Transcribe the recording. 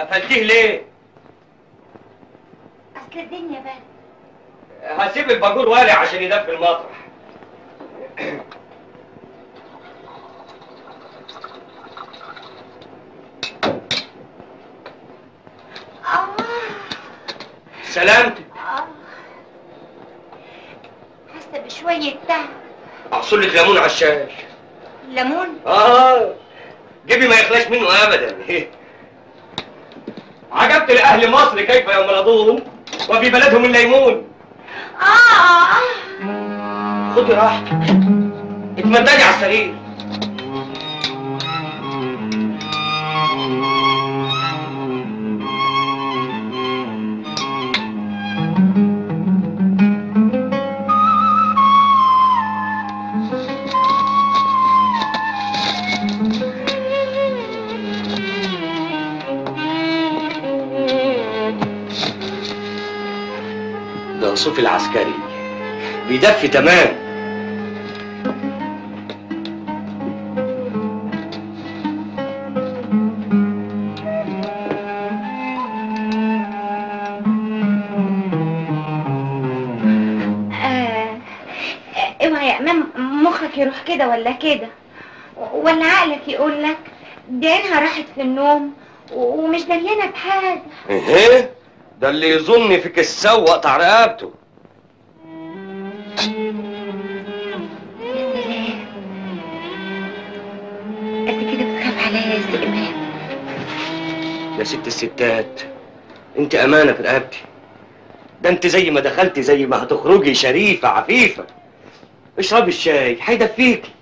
قفلتيه ليه؟ اصل الدنيا برد هسيب الباجور والع عشان يدفي المطرح اه سلامتك اه حاسه بشويه تعب احصل لك ليمون على الشاي ليمون اه جيبي ما يخلاش منه ابدا عجبت لاهل مصر كيف يمرضون وفي بلدهم الليمون اه خدي راحتك اتمددي على السرير ده صوفي العسكري بيدفي تمام آه، اوعى يا امام مخك يروح كده ولا كده ولا عقلك يقول لك دي عينها راحت في النوم ومش دليانه بحاجه ايه ده اللي يظن فيك السوق قطع رقبته قد كده بتخاف عليا يا سي امام يا ست الستات انت امانه في رقبتي ده انت زي ما دخلتي زي ما هتخرجي شريفه عفيفه اشربي الشاي هيدفيكي